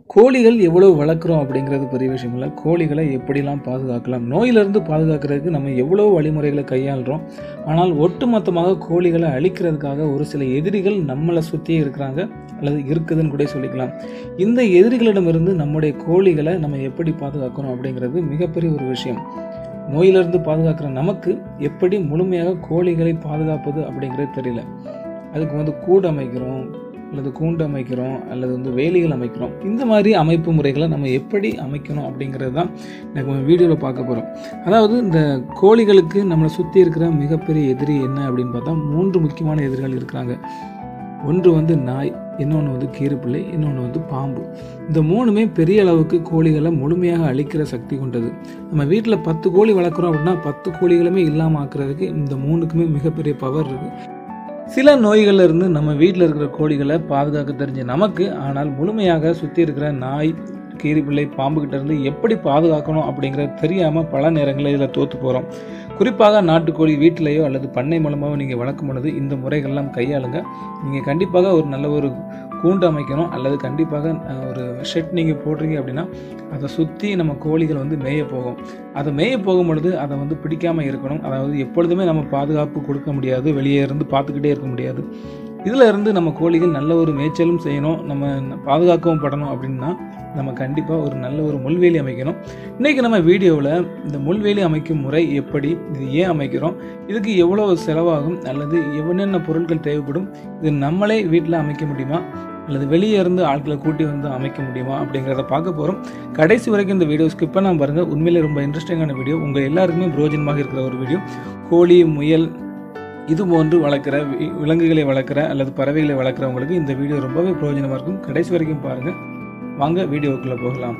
கோழிகள் எவ்வளவு வளர்க்குறோம் அப்படிங்கிறது பெரிய விஷயம் இல்லை கோழிகளை எப்படிலாம் பாதுகாக்கலாம் நோயிலிருந்து பாதுகாக்கிறதுக்கு நம்ம எவ்வளோ வழிமுறைகளை கையாளுறோம் ஆனால் ஒட்டுமொத்தமாக கோழிகளை அழிக்கிறதுக்காக ஒரு சில எதிரிகள் நம்மளை சுற்றியே இருக்கிறாங்க அல்லது இருக்குதுன்னு கூட சொல்லிக்கலாம் இந்த எதிரிகளிடமிருந்து நம்முடைய கோழிகளை நம்ம எப்படி பாதுகாக்கணும் அப்படிங்கிறது மிகப்பெரிய ஒரு விஷயம் நோயிலிருந்து பாதுகாக்கிற நமக்கு எப்படி முழுமையாக கோழிகளை பாதுகாப்பது அப்படிங்கிறது தெரியல அதுக்கு வந்து கூடு அமைக்கிறோம் அல்லது கூண்டு அமைக்கிறோம் அல்லது வந்து வேலிகள் அமைக்கிறோம் இந்த மாதிரி அமைப்பு முறைகளை நம்ம எப்படி அமைக்கணும் அப்படிங்கிறது தான் எனக்கு வீடியோவில் பார்க்க போகிறோம் அதாவது இந்த கோழிகளுக்கு நம்மளை சுற்றி இருக்கிற மிகப்பெரிய எதிரி என்ன அப்படின்னு பார்த்தா மூன்று முக்கியமான எதிரிகள் இருக்கிறாங்க ஒன்று வந்து நாய் இன்னொன்று வந்து கீரிப்பிள்ளை இன்னொன்று வந்து பாம்பு இந்த மூணுமே பெரிய அளவுக்கு கோழிகளை முழுமையாக அழிக்கிற சக்தி கொண்டது நம்ம வீட்டில் பத்து கோழி வளர்க்குறோம் அப்படின்னா பத்து கோழிகளுமே இல்லாமல் ஆக்குறதுக்கு இந்த மூணுக்குமே மிகப்பெரிய பவர் இருக்குது சில நோய்கள்ல இருந்து நம்ம வீட்டில் இருக்கிற கோழிகளை பாதுகாக்க தெரிஞ்ச நமக்கு ஆனால் முழுமையாக சுற்றி இருக்கிற நாய் கீரிப்பிள்ளை பாம்புகிட்ட இருந்து எப்படி பாதுகாக்கணும் அப்படிங்கிறது தெரியாமல் பல நேரங்களில் இதில் தோற்று போகிறோம் குறிப்பாக நாட்டுக்கோழி வீட்டிலேயோ அல்லது பண்ணை மூலமாகவோ நீங்கள் வளர்க்கும் பொழுது இந்த முறைகள்லாம் கையாளுங்க நீங்கள் கண்டிப்பாக ஒரு நல்ல ஒரு கூண்டு அமைக்கணும் அல்லது கண்டிப்பாக அஹ், ஒரு ஷெட் நீங்கள் போடுறீங்க அப்படின்னா அதை சுற்றி நம்ம கோழிகள் வந்து மேய போகும் அதை மேய போகும் பொழுது அதை வந்து பிடிக்காமல் இருக்கணும் அதாவது எப்பொழுதுமே நம்ம பாதுகாப்பு கொடுக்க முடியாது வெளியே இருந்து பார்த்துக்கிட்டே இருக்க முடியாது இதில் இருந்து நம்ம கோழிகள் நல்ல ஒரு மேய்ச்சலும் செய்யணும் நம்ம பாதுகாக்கவும் படணும் அப்படின்னா நம்ம கண்டிப்பாக ஒரு நல்ல ஒரு முள்வேலி அமைக்கணும் இன்றைக்கி நம்ம வீடியோவில் இந்த முள்வேலி அமைக்கும் முறை எப்படி இது ஏன் அமைக்கிறோம் இதுக்கு எவ்வளோ செலவாகும் அல்லது என்னென்ன பொருட்கள் தேவைப்படும் இது நம்மளே வீட்டில் அமைக்க முடியுமா அல்லது வெளியே இருந்து ஆட்களை கூட்டி வந்து அமைக்க முடியுமா அப்படிங்கிறத பார்க்க போகிறோம் கடைசி வரைக்கும் இந்த வீடியோ ஸ்கிப் பண்ணாமல் பாருங்கள் உண்மையிலே ரொம்ப இன்ட்ரெஸ்டிங்கான வீடியோ உங்கள் எல்லாருக்குமே பிரோஜனமாக இருக்கிற ஒரு வீடியோ கோழி முயல் இது போன்று வளர்க்குற வி- விலங்குகளை வளர்க்குற அல்லது பறவைகளை வளர்க்குறவங்களுக்கு இந்த வீடியோ ரொம்பவே பிரயோஜனமாக இருக்கும் கடைசி வரைக்கும் பாருங்கள் வாங்க வீடியோக்குள்ளே போகலாம்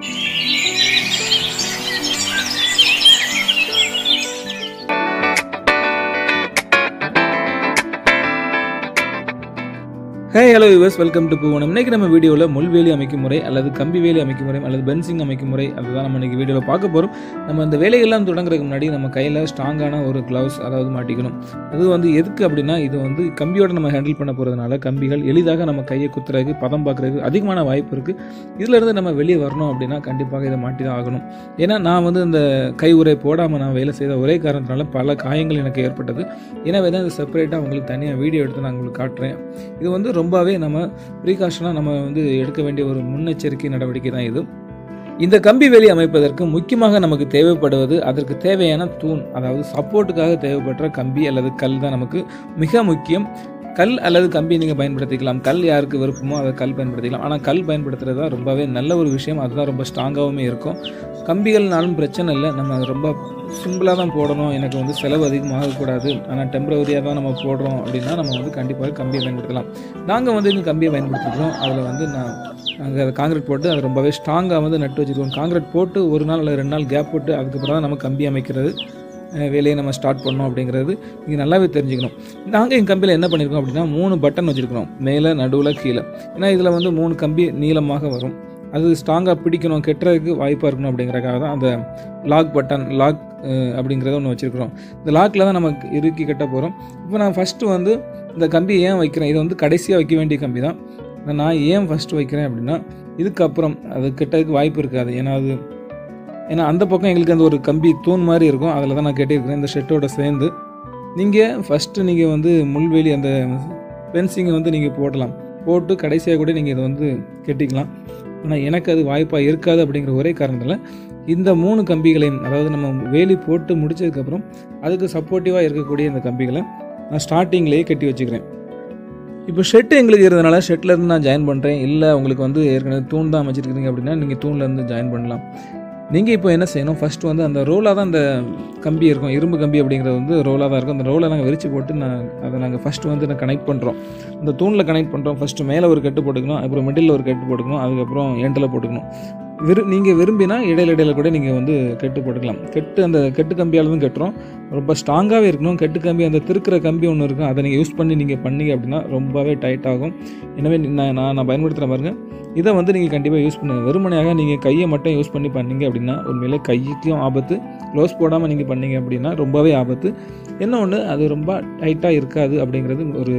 hey hello yours welcome to Poovanam இன்னைக்கு நம்ம வீடியோவில் முள்வேலி அமைக்கும் முறை அல்லது கம்பி வேலி அமைக்கும் முறை அல்லது பென்சிங் அமைக்கும் முறை அதுதான் நம்ம இன்னைக்கு வீடியோவில் பார்க்க போகிறோம் நம்ம இந்த வேலையெல்லாம் தொடங்குறதுக்கு முன்னாடி நம்ம கையில் ஸ்ட்ராங்கான ஒரு க்ளவுஸ் அதாவது மாட்டிக்கணும் அது வந்து எதுக்கு அப்படின்னா இது வந்து கம்பியோட நம்ம ஹேண்டில் பண்ண போகிறதுனால கம்பிகள் எளிதாக நம்ம கையை குத்துறதுக்கு பதம் பார்க்குறதுக்கு அதிகமான வாய்ப்பு இருக்குது இதிலிருந்து நம்ம வெளியே வரணும் அப்படின்னா கண்டிப்பாக இதை மாட்டி தான் ஆகணும் ஏன்னா நான் வந்து இந்த கை உரை போடாமல் நான் வேலை செய்த ஒரே காரணத்தினால பல காயங்கள் எனக்கு ஏற்பட்டது எனவே தான் இது செப்பரேட்டாக உங்களுக்கு தனியாக வீடியோ எடுத்து நான் உங்களுக்கு காட்டுறேன் இது வந்து ரொம்பவே நம்ம ப்ரீகாஷனாக நம்ம வந்து எடுக்க வேண்டிய ஒரு முன்னெச்சரிக்கை நடவடிக்கை தான் இது இந்த கம்பி வேலி அமைப்பதற்கு முக்கியமாக நமக்கு தேவைப்படுவது அதற்கு தேவையான தூண் அதாவது சப்போர்ட்டுக்காக தேவைப்படுற கம்பி அல்லது கல் தான் நமக்கு மிக முக்கியம் கல் அல்லது கம்பி நீங்கள் பயன்படுத்திக்கலாம் கல் யாருக்கு விருப்பமோ அதை கல் பயன்படுத்திக்கலாம் ஆனால் கல் பயன்படுத்துறது தான் ரொம்பவே நல்ல ஒரு விஷயம் அதுதான் ரொம்ப ஸ்ட்ராங்காகவுமே இருக்கும் கம்பிகள்னாலும் பிரச்சனை இல்லை நம்ம அது ரொம்ப சிம்பிளாக தான் போடணும் எனக்கு வந்து செலவு அதிகமாகக்கூடாது ஆனால் டெம்பரவரியாக தான் நம்ம போடுறோம் அப்படின்னா நம்ம வந்து கண்டிப்பாக கம்பியை பயன்படுத்தலாம் நாங்கள் வந்து இங்கே கம்பியை பயன்படுத்திக்கிறோம் அதில் வந்து நான் நாங்கள் அதை காங்கிரீட் போட்டு அது ரொம்பவே ஸ்ட்ராங்காக வந்து நட்டு வச்சுருக்கோம் காங்கிரீட் போட்டு ஒரு நாள் அல்லது ரெண்டு நாள் கேப் போட்டு அதுக்கப்புறம் தான் நம்ம கம்பி அமைக்கிறது அஹ், வேலையை நம்ம ஸ்டார்ட் பண்ணோம் அப்படிங்கிறது நீங்கள் நல்லாவே தெரிஞ்சுக்கணும் நாங்கள் எங்கள் கம்பியில் என்ன பண்ணியிருக்கோம் அப்படின்னா மூணு பட்டன் வச்சுருக்கிறோம் மேலே நடுவில் கீழே ஏன்னா இதில் வந்து மூணு கம்பி நீளமாக வரும் அது ஸ்ட்ராங்காக பிடிக்கணும் கெட்டுறதுக்கு வாய்ப்பாக இருக்கணும் அப்படிங்கிறக்காக தான் அந்த லாக் பட்டன் லாக் அப்படிங்கிறத ஒன்று வச்சுருக்கிறோம் இந்த லாக்கில் தான் நமக்கு இறுக்கி கட்ட போகிறோம் இப்போ நான் ஃபஸ்ட்டு வந்து இந்த கம்பி ஏன் வைக்கிறேன் இது வந்து கடைசியாக வைக்க வேண்டிய கம்பி தான் நான் ஏன் ஃபஸ்ட்டு வைக்கிறேன் அப்படின்னா இதுக்கப்புறம் அது கெட்டதுக்கு வாய்ப்பு இருக்காது ஏன்னா அது ஏன்னா அந்த பக்கம் எங்களுக்கு அந்த ஒரு கம்பி தூண் மாதிரி இருக்கும் அதில் தான் நான் கட்டியிருக்கிறேன் இந்த ஷெட்டோட சேர்ந்து நீங்கள் ஃபஸ்ட்டு நீங்கள் வந்து முள்வேலி அந்த ஃபென்சிங்கை வந்து நீங்கள் போடலாம் போட்டு கடைசியாக கூட நீங்கள் இதை வந்து கட்டிக்கலாம் ஆனால் எனக்கு அது வாய்ப்பாக இருக்காது அப்படிங்கிற ஒரே காரணத்தில் இந்த மூணு கம்பிகளையும் அதாவது நம்ம வேலி போட்டு முடிச்சதுக்கப்புறம் அதுக்கு சப்போர்ட்டிவாக இருக்கக்கூடிய இந்த கம்பிகளை நான் ஸ்டார்டிங்லேயே கட்டி வச்சுக்கிறேன் இப்போ ஷெட்டு எங்களுக்கு இருந்தனால ஷெட்டில் இருந்து நான் ஜாயின் பண்ணுறேன் இல்லை உங்களுக்கு வந்து ஏற்கனவே தூண் தான் அமைச்சிருக்கீங்க அப்படின்னா நீங்கள் தூண்ல இருந்து ஜாயின் பண்ணலாம் நீங்கள் இப்போ என்ன செய்யணும் ஃபஸ்ட்டு வந்து அந்த ரோலாக தான் அந்த கம்பி இருக்கும் இரும்பு கம்பி அப்படிங்கிறது வந்து ரோலாக தான் இருக்கும் அந்த ரோலை நாங்கள் விரிச்சு போட்டு நான் அதை நாங்கள் ஃபஸ்ட்டு வந்து நான் கனெக்ட் பண்ணுறோம் இந்த தூணில் கனெக்ட் பண்ணுறோம் ஃபஸ்ட்டு மேலே ஒரு கட்டு போட்டுக்கணும் அப்புறம் மிடில் ஒரு கட்டு போட்டுக்கணும் அதுக்கப்புறம் எண்டில் போட்டுக்கணும் விரு நீங்கள் விரும்பினா இடையில இடையில கூட நீங்கள் வந்து கெட்டு போட்டுக்கலாம் கெட்டு அந்த கெட்டு கம்பியால் தான் கட்டுறோம் ரொம்ப ஸ்ட்ராங்காகவே இருக்கணும் கெட்டு கம்பி அந்த திருக்கிற கம்பி ஒன்று இருக்கும் அதை நீங்கள் யூஸ் பண்ணி நீங்கள் பண்ணீங்க அப்படின்னா ரொம்பவே டைட் ஆகும் எனவே நான் நான் நான் பயன்படுத்துகிற பாருங்க இதை வந்து நீங்கள் கண்டிப்பாக யூஸ் பண்ணுங்கள் வெறுமனையாக நீங்கள் கையை மட்டும் யூஸ் பண்ணி பண்ணீங்க அப்படின்னா உண்மையிலே கைக்கும் ஆபத்து க்ளோஸ் போடாமல் நீங்கள் பண்ணீங்க அப்படின்னா ரொம்பவே ஆபத்து என்ன ஒன்று அது ரொம்ப டைட்டாக இருக்காது அப்படிங்கிறது ஒரு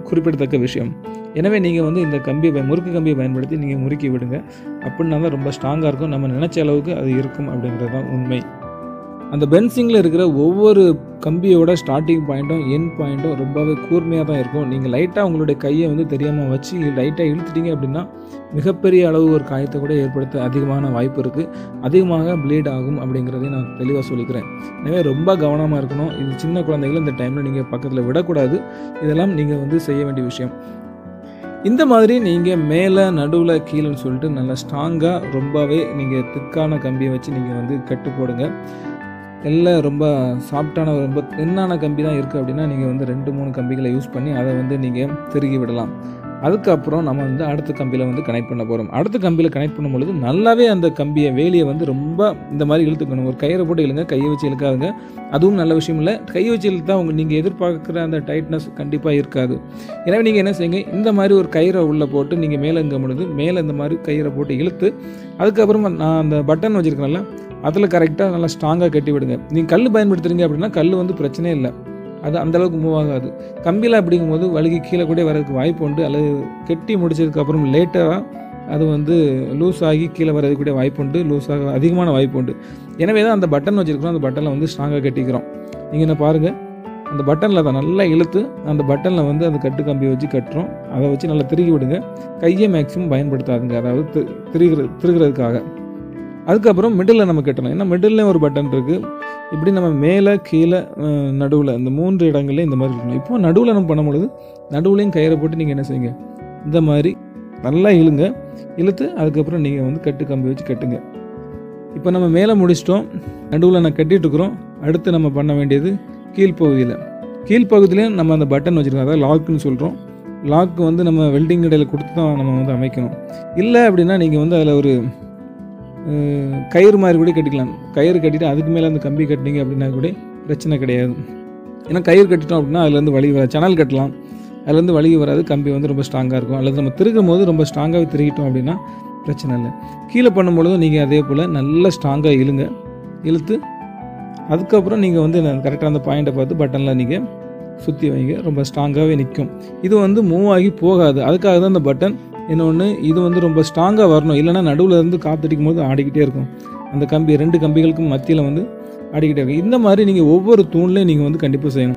குறிப்பிடத்தக்க விஷயம் எனவே நீங்கள் வந்து இந்த கம்பியை பய- முறுக்கு கம்பியை பயன்படுத்தி நீங்கள் முறுக்கி விடுங்க அப்படின்னா தான் ரொம்ப ஸ்ட்ராங்காக இருக்கும் நம்ம நினச்ச அளவுக்கு அது இருக்கும் அப்படிங்கிறது தான் உண்மை அந்த பென்சிங்கில் இருக்கிற ஒவ்வொரு கம்பியோட ஸ்டார்டிங் பாயிண்ட்டும் என் பாயிண்ட்டும் ரொம்பவே கூர்மையாக தான் இருக்கும் நீங்கள் லைட்டாக உங்களுடைய கையை வந்து தெரியாமல் வச்சு லைட்டாக இழுத்துட்டீங்க அப்படின்னா மிகப்பெரிய அளவு ஒரு காயத்தை கூட ஏற்படுத்த அதிகமான வாய்ப்பு இருக்குது அதிகமாக ப்ளீட் ஆகும் அப்படிங்கிறதையும் நான் தெளிவாக சொல்லிக்கிறேன் எனவே ரொம்ப கவனமாக இருக்கணும் இது சின்ன குழந்தைகள் இந்த டைமில் நீங்கள் பக்கத்தில் விடக்கூடாது இதெல்லாம் நீங்கள் வந்து செய்ய வேண்டிய விஷயம் இந்த மாதிரி நீங்கள் மேலே நடுவில் கீழேன்னு சொல்லிட்டு நல்லா ஸ்ட்ராங்காக ரொம்பவே நீங்கள் திக்கான கம்பியை வச்சு நீங்கள் வந்து கட்டு போடுங்க எல்லாம் ரொம்ப சாஃப்டான ரொம்ப தின்னான கம்பி தான் இருக்குது அப்படின்னா நீங்கள் வந்து ரெண்டு மூணு கம்பிகளை யூஸ் பண்ணி அதை வந்து நீங்கள் திருகி விடலாம் அதுக்கப்புறம் நம்ம வந்து அடுத்த கம்பியில் வந்து கனெக்ட் பண்ண போகிறோம் அடுத்த கம்பியில் கனெக்ட் பண்ணும் பொழுது நல்லாவே அந்த கம்பியை வேலியை வந்து ரொம்ப இந்த மாதிரி இழுத்துக்கணும் ஒரு கயிறை போட்டு இழுங்க கையை வச்சு இழுக்காதுங்க அதுவும் நல்ல விஷயம் இல்லை கையை வச்சு இழுத்தா உங்க நீங்கள் எதிர்பார்க்குற அந்த டைட்னஸ் கண்டிப்பாக இருக்காது எனவே நீங்கள் என்ன செய்யுங்க இந்த மாதிரி ஒரு கயிறை உள்ளே போட்டு நீங்கள் மேலே இங்க பொழுது மேலே இந்த மாதிரி கயிறை போட்டு இழுத்து அதுக்கப்புறமா நான் அந்த பட்டன் வச்சுருக்கேன்ல அதில் கரெக்டாக நல்லா ஸ்ட்ராங்காக கட்டி விடுங்க நீங்கள் கல் பயன்படுத்துறீங்க அப்படின்னா கல் வந்து பிரச்சனையே இல்லை அது அந்த அளவுக்கு மூவ் ஆகாது கம்பியில் அப்படிங்கும்போது வழுகி கீழே கூட வரதுக்கு வாய்ப்பு உண்டு அல்லது கெட்டி முடிச்சதுக்கப்புறம் லேட்டராக அது வந்து லூஸ் ஆகி கீழே வரதுக்கு கூட வாய்ப்பு உண்டு லூஸ் ஆக அதிகமான வாய்ப்பு உண்டு எனவே தான் அந்த பட்டன் வச்சுருக்கிறோம் அந்த பட்டனில் வந்து ஸ்ட்ராங்காக கட்டிக்கிறோம் நீங்கள் என்ன பாருங்கள் அந்த பட்டனில் தான் நல்லா இழுத்து அந்த பட்டனில் வந்து அந்த கட்டு கம்பி வச்சு கட்டுறோம் அதை வச்சு நல்லா திருகி விடுங்க கையை மேக்ஸிமம் பயன்படுத்தாதுங்க அதாவது தி- திருகிறது திருகிறதுக்காக அதுக்கப்புறம் மிடில் நம்ம கட்டணும் ஏன்னா மிடில் ஒரு பட்டன் இருக்குது இப்படி நம்ம மேலே கீழே நடுவில் இந்த மூன்று இடங்கள்ல இந்த மாதிரி இருக்கணும் இப்போ நடுவில் நம்ம பண்ணும்பொழுது நடுவுலையும் கயிறை போட்டு நீங்கள் என்ன செய்யுங்க இந்த மாதிரி நல்லா இழுங்க இழுத்து அதுக்கப்புறம் நீங்கள் வந்து கட்டு கம்பி வச்சு கட்டுங்க இப்போ நம்ம மேலே முடிச்சிட்டோம் நடுவில் நான் கட்டிட்டு இருக்கிறோம் அடுத்து நம்ம பண்ண வேண்டியது கீழ்ப்பகுதியில் கீழ்ப்பகுதியிலையும் நம்ம அந்த பட்டன் வச்சுருக்கோம் அதாவது லாக்குன்னு சொல்கிறோம் லாக் வந்து நம்ம வெல்டிங் கடையில் கொடுத்து தான் நம்ம வந்து அமைக்கணும் இல்லை அப்படின்னா நீங்கள் வந்து அதில் ஒரு அஹ், கயிறு மாதிரி கூட கட்டிக்கலாம் கயிறு கட்டிட்டு அதுக்கு மேலே அந்த கம்பி கட்டினீங்க அப்படின்னா கூட பிரச்சனை கிடையாது ஏன்னா கயிறு கட்டிட்டோம் அப்படின்னா அதுலேருந்து வழி வர சணல் கட்டலாம் அதுலேருந்து வழி வராது கம்பி வந்து ரொம்ப ஸ்ட்ராங்காக இருக்கும் அல்லது நம்ம திருகும் போது ரொம்ப ஸ்ட்ராங்காகவே திருகிட்டோம் அப்படின்னா பிரச்சனை இல்லை கீழே பண்ணும்பொழுதும் நீங்கள் அதே போல் நல்லா ஸ்ட்ராங்காக இழுங்க இழுத்து அதுக்கப்புறம் நீங்கள் வந்து கரெக்டாக அந்த பாயிண்ட்டை பார்த்து பட்டனில் நீங்கள் சுற்றி வைங்க ரொம்ப ஸ்ட்ராங்காகவே நிற்கும் இது வந்து மூவ் ஆகி போகாது அதுக்காக தான் இந்த பட்டன் இன்னொன்று இது வந்து ரொம்ப ஸ்ட்ராங்காக வரணும் இல்லைன்னா நடுவில் இருந்து காத்தடிக்கும் போது ஆடிக்கிட்டே இருக்கும் அந்த கம்பி ரெண்டு கம்பிகளுக்கும் மத்தியில் வந்து ஆடிக்கிட்டே இருக்கும் இந்த மாதிரி நீங்கள் ஒவ்வொரு தூண்லையும் நீங்கள் வந்து கண்டிப்பாக செய்யணும்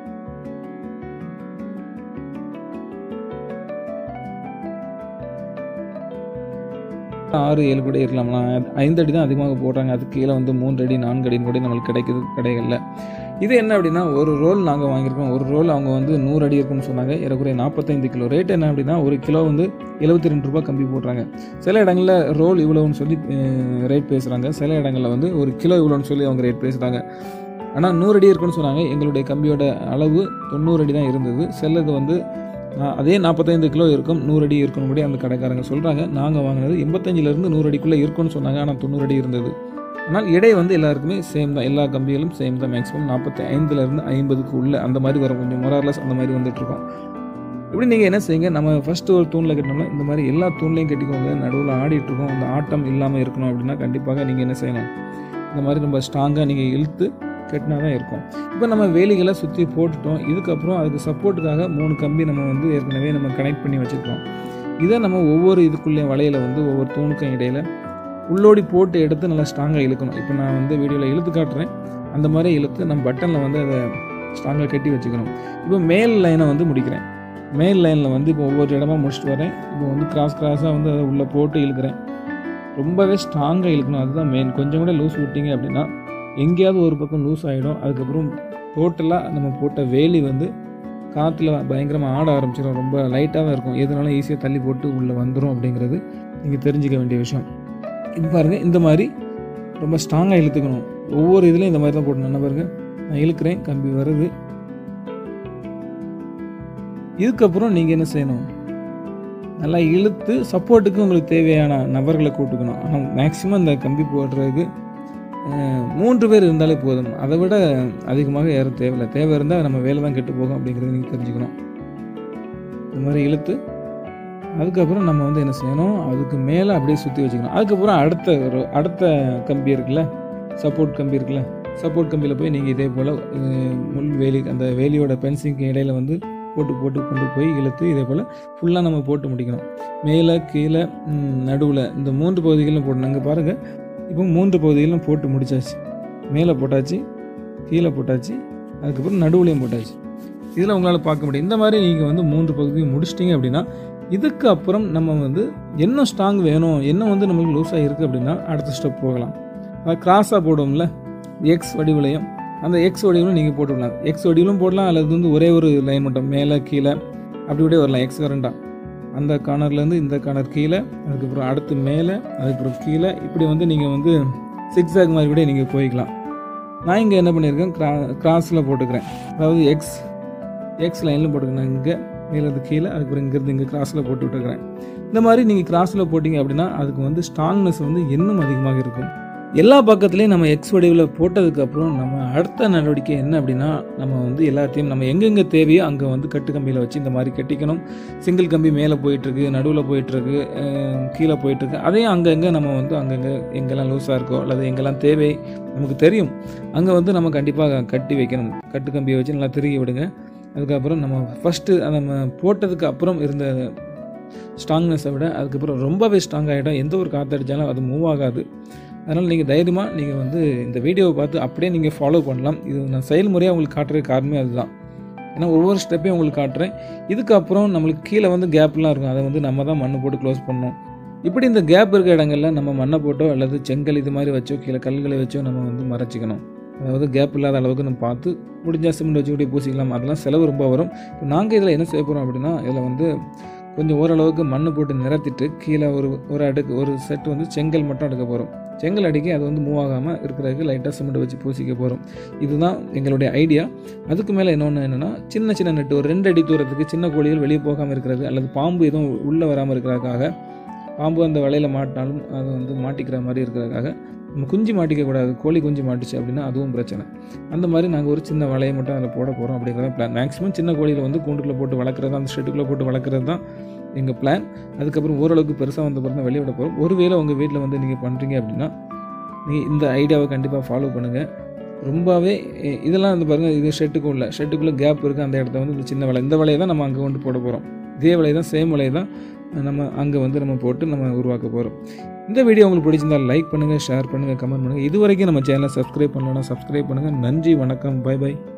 ஆறு ஏழு கூட இருக்கலாம் நான் ஐந்து அடி தான் அதிகமாக போடுறாங்க அதுக்கு கீழே வந்து மூன்று அடி நான்கு அடின்னு கூட நம்மளுக்கு கிடைக்குது கடைகளில் இது என்ன அப்படின்னா ஒரு ரோல் நாங்கள் வாங்கியிருக்கோம் ஒரு ரோல் அவங்க வந்து நூறு அடி இருக்குன்னு சொன்னாங்க ஏறக்குறைய நாற்பத்தைந்து கிலோ ரேட் என்ன அப்படின்னா ஒரு கிலோ வந்து எழுபத்தி ரெண்டு ரூபாய் கம்பி போடுறாங்க சில இடங்களில் ரோல் இவ்வளோன்னு சொல்லி ரேட் பேசுகிறாங்க சில இடங்களில் வந்து ஒரு கிலோ இவ்வளோன்னு சொல்லி அவங்க ரேட் பேசுகிறாங்க ஆனால் நூறு அடி இருக்குன்னு சொன்னாங்க எங்களுடைய கம்பியோட அளவு தொண்ணூறு அடி தான் இருந்தது சிலது வந்து ஆ, அதே நாற்பத்தைந்து கிலோ இருக்கும் நூறு அடி இருக்கணும் கூட அந்த கடைக்காரங்க சொல்கிறாங்க நாங்கள் வாங்கினது எண்பத்தஞ்சிலேருந்து நூறு அடிக்குள்ளே இருக்கும்னு சொன்னாங்க ஆனால் தொண்ணூறு அடி இருந்தது ஆனால் எடை வந்து எல்லாருக்குமே சேம் தான் எல்லா கம்பிகளும் சேம் தான் மேக்ஸிமம் நாற்பத்தி ஐந்துலேருந்து ஐம்பதுக்கு உள்ள அந்த மாதிரி வரும் கொஞ்சம் மொரார்லஸ் அந்த மாதிரி வந்துட்டுருக்கோம் இப்படி நீங்கள் என்ன செய்யுங்க நம்ம ஃபஸ்ட்டு ஒரு தூணில் கட்டினோம்னா இந்த மாதிரி எல்லா தூண்லையும் கட்டிக்கோங்க நடுவில் ஆடிட்டு இருக்கோம் அந்த ஆட்டம் இல்லாமல் இருக்கணும் அப்படின்னா கண்டிப்பாக நீங்கள் என்ன செய்யணும் இந்த மாதிரி ரொம்ப ஸ்ட்ராங்காக நீங்கள் இழுத்து கட்டினா தான் இருக்கும் இப்போ நம்ம வேலிகளை சுற்றி போட்டுட்டோம் இதுக்கப்புறம் அதுக்கு சப்போர்ட்டுக்காக மூணு கம்பி நம்ம வந்து ஏற்கனவே நம்ம கனெக்ட் பண்ணி வச்சுருக்கோம் இதை நம்ம ஒவ்வொரு இதுக்குள்ளே வலையில் வந்து ஒவ்வொரு தூணுக்கும் இடையில உள்ளோடி போட்டு எடுத்து நல்லா ஸ்ட்ராங்காக இழுக்கணும் இப்போ நான் வந்து வீடியோவில் இழுத்து காட்டுறேன் அந்த மாதிரி இழுத்து நம்ம பட்டனில் வந்து அதை ஸ்ட்ராங்காக கட்டி வச்சுக்கணும் இப்போ மேல் லைனை வந்து முடிக்கிறேன் மேல் லைனில் வந்து இப்போ ஒவ்வொரு இடமா முடிச்சுட்டு வரேன் இப்போ வந்து கிராஸ் கிராஸாக வந்து அதை உள்ளே போட்டு இழுக்கிறேன் ரொம்பவே ஸ்ட்ராங்காக இழுக்கணும் அதுதான் மெயின் கொஞ்சம் கூட லூஸ் விட்டீங்க அப்படின்னா எங்கேயாவது ஒரு பக்கம் லூஸ் ஆகிடும் அதுக்கப்புறம் டோட்டலாக நம்ம போட்ட வேலி வந்து காற்றுல பயங்கரமாக ஆட ஆரம்பிச்சிடும் ரொம்ப லைட்டாக தான் இருக்கும் எதுனாலும் ஈஸியாக தள்ளி போட்டு உள்ளே வந்துடும் அப்படிங்கிறது நீங்கள் தெரிஞ்சுக்க வேண்டிய விஷயம் இப்போ பாருங்கள் இந்த மாதிரி ரொம்ப ஸ்ட்ராங்காக இழுத்துக்கணும் ஒவ்வொரு இதுலையும் இந்த மாதிரி தான் போடணும் என்ன பாருங்கள் நான் இழுக்கிறேன் கம்பி வருது இதுக்கப்புறம் நீங்கள் என்ன செய்யணும் நல்லா இழுத்து சப்போர்ட்டுக்கு உங்களுக்கு தேவையான நபர்களை கூட்டுக்கணும் ஆனால் மேக்ஸிமம் இந்த கம்பி போடுறதுக்கு அஹ், மூன்று பேர் இருந்தாலே போதும் அதை விட அதிகமாக யாரும் தேவையில்லை தேவை இருந்தால் நம்ம வேலை தான் கெட்டு போகும் அப்படிங்கிறத நீங்கள் தெரிஞ்சுக்கணும் இந்த மாதிரி இழுத்து அதுக்கப்புறம் நம்ம வந்து என்ன செய்யணும் அதுக்கு மேலே அப்படியே சுற்றி வச்சுக்கணும் அதுக்கப்புறம் அடுத்த ஒரு அடுத்த கம்பி இருக்குல்ல சப்போர்ட் கம்பி இருக்குல்ல சப்போர்ட் கம்பியில் போய் நீங்கள் இதே போல் முள் வேலி அந்த வேலியோட பென்சிங்க்கு இடையில வந்து போட்டு போட்டு கொண்டு போய் இழுத்து இதே போல் ஃபுல்லாக நம்ம போட்டு முடிக்கணும் மேலே கீழே நடுவில் இந்த மூன்று பகுதிகளும் போடணும் இங்கே பாருங்கள் இப்போ மூன்று பகுதிகளும் போட்டு முடிச்சாச்சு மேலே போட்டாச்சு கீழே போட்டாச்சு அதுக்கப்புறம் நடுவுலையும் போட்டாச்சு இதில் உங்களால் பார்க்க முடியும் இந்த மாதிரி நீங்கள் வந்து மூன்று பகுதியும் முடிச்சிட்டிங்க அப்படின்னா இதுக்கு அப்புறம் நம்ம வந்து என்ன ஸ்ட்ராங் வேணும் என்ன வந்து நம்மளுக்கு லூஸாக இருக்குது அப்படின்னா அடுத்த ஸ்டெப் போகலாம் அது கிராஸாக போடுவோம்ல எக்ஸ் வடிவிலையும் அந்த எக்ஸ் வடிவிலும் நீங்கள் போட்டுக்கலாம் எக்ஸ் வடிவிலும் போடலாம் அல்லது வந்து ஒரே ஒரு லைன் மட்டும் மேலே கீழே அப்படி இப்படியே வரலாம் எக்ஸ் கரண்டா அந்த கார்னர்லேருந்து இந்த கார்னர் கீழே அதுக்கப்புறம் அடுத்து மேலே அதுக்கப்புறம் கீழே இப்படி வந்து நீங்கள் வந்து சிக்ஸாக் மாதிரி கூட நீங்கள் போய்க்கலாம் நான் இங்கே என்ன பண்ணியிருக்கேன் கிரா கிராஸில் போட்டுக்கிறேன் அதாவது எக்ஸ் எக்ஸ் லைனில் போட்டுக்கிறேன் இங்கே மேலேருந்து கீழே அதுக்கப்புறம் இங்கேருந்து இங்கே கிராஸில் போட்டு விட்டுருக்கிறேன் இந்த மாதிரி நீங்கள் கிராஸில் போட்டிங்க அப்படின்னா அதுக்கு வந்து ஸ்ட்ராங்னஸ் வந்து இன்னும் அதிகமாக இருக்கும் எல்லா பக்கத்துலேயும் நம்ம எக்ஸ் வடிவில் போட்டதுக்கப்புறம் நம்ம அடுத்த நடவடிக்கை என்ன அப்படின்னா நம்ம வந்து எல்லாத்தையும் நம்ம எங்கெங்கே தேவையோ அங்கே வந்து கட்டு கம்பியில் வச்சு இந்த மாதிரி கட்டிக்கணும் சிங்கிள் கம்பி மேலே போயிட்டுருக்கு நடுவில் போயிட்டுருக்கு கீழே போயிட்டுருக்கு அதையும் அங்கங்கே நம்ம வந்து அங்கங்கே எங்கெல்லாம் லூஸாக இருக்கோ அல்லது எங்கெல்லாம் தேவை நமக்கு தெரியும் அங்கே வந்து நம்ம கண்டிப்பாக கட்டி வைக்கணும் கட்டு கம்பியை வச்சு நல்லா திருகி விடுங்க அதுக்கப்புறம் நம்ம ஃபஸ்ட்டு நம்ம போட்டதுக்கு அப்புறம் இருந்த ஸ்ட்ராங்னஸை விட அதுக்கப்புறம் ரொம்பவே ஸ்ட்ராங் ஆகிடும் எந்த ஒரு காற்றடிச்சாலும் அது மூவ் ஆகாது அதனால் நீங்கள் தைரியமாக நீங்கள் வந்து இந்த வீடியோவை பார்த்து அப்படியே நீங்கள் ஃபாலோ பண்ணலாம் இது நான் செயல்முறையாக உங்களுக்கு காட்டுற காரணமே அதுதான் ஏன்னா ஒவ்வொரு ஸ்டெப்பையும் உங்களுக்கு காட்டுறேன் இதுக்கப்புறம் நம்மளுக்கு கீழே வந்து கேப்லாம் இருக்கும் அதை வந்து நம்ம தான் மண்ணை போட்டு க்ளோஸ் பண்ணணும் இப்படி இந்த கேப் இருக்க இடங்கள்ல நம்ம மண்ணை போட்டோ அல்லது செங்கல் இது மாதிரி வச்சோ கீழே கல்களை வச்சோ நம்ம வந்து மறைச்சிக்கணும் அதாவது கேப் இல்லாத அளவுக்கு நம்ம பார்த்து முடிஞ்சால் சிமெண்ட் வச்சு கூட பூசிக்கலாம் அதெல்லாம் செலவு ரொம்ப வரும் இப்போ நாங்கள் இதில் என்ன செய்ய போகிறோம் அப்படின்னா இதில் வந்து கொஞ்சம் ஓரளவுக்கு மண் போட்டு நிரத்திட்டு கீழே ஒரு ஒரு அடுக்கு ஒரு செட் வந்து செங்கல் மட்டும் எடுக்க போகிறோம் செங்கல் அடிக்கி அது வந்து மூவ் ஆகாமல் இருக்கிறதுக்கு லைட்டாக சிமெண்ட் வச்சு பூசிக்க போகிறோம் இதுதான் எங்களுடைய ஐடியா அதுக்கு மேலே இன்னொன்று என்னென்னா சின்ன சின்ன நெட்டு ஒரு ரெண்டு அடி தூரத்துக்கு சின்ன கோழிகள் வெளியே போகாமல் இருக்கிறது அல்லது பாம்பு எதுவும் உள்ளே வராமல் இருக்கிறதுக்காக பாம்பு அந்த வலையில் மாட்டினாலும் அது வந்து மாட்டிக்கிற மாதிரி இருக்கிறதுக்காக நம்ம குஞ்சு மாட்டிக்கக்கூடாது கோழி குஞ்சு மாட்டுச்சு அப்படின்னா அதுவும் பிரச்சனை அந்த மாதிரி நாங்கள் ஒரு சின்ன வலையை மட்டும் அதில் போட போகிறோம் அப்படிங்கிறத பிளான் மேக்ஸிமம் சின்ன கோழியில் வந்து கூண்டுக்குள்ளே போட்டு வளர்க்குறது அந்த ஷெட்டுக்குள்ளே போட்டு வளர்க்குறது தான் எங்கள் பிளான் அதுக்கப்புறம் ஓரளவுக்கு பெருசாக வந்த பிறகு தான் வெளியே விட போகிறோம் ஒருவேளை உங்கள் வீட்டில் வந்து நீங்கள் பண்ணுறீங்க அப்படின்னா நீங்கள் இந்த ஐடியாவை கண்டிப்பாக ஃபாலோ பண்ணுங்கள் ரொம்பவே இ- இதெல்லாம் வந்து பாருங்கள் இது ஷெட்டுக்குள்ளே ஷெட்டுக்குள்ளே கேப் இருக்குது அந்த இடத்த வந்து இந்த சின்ன வலை இந்த வலையை தான் நம்ம அங்கே கொண்டு போட போகிறோம் இதே வலை தான் சேம் வலை தான் நம்ம அங்கே வந்து நம்ம போட்டு நம்ம உருவாக்க போகிறோம் இந்த வீடியோ உங்களுக்கு பிடிச்சிருந்தால் லைக் பண்ணுங்கள் ஷேர் பண்ணுங்கள் கமெண்ட் பண்ணுங்கள் இது வரைக்கும் நம்ம சேனலை சப்ஸ்கிரைப் பண்ணலன்னா சப்ஸ்கிரைப் பண்ணுங்கள் நன்றி வணக்கம் பை பை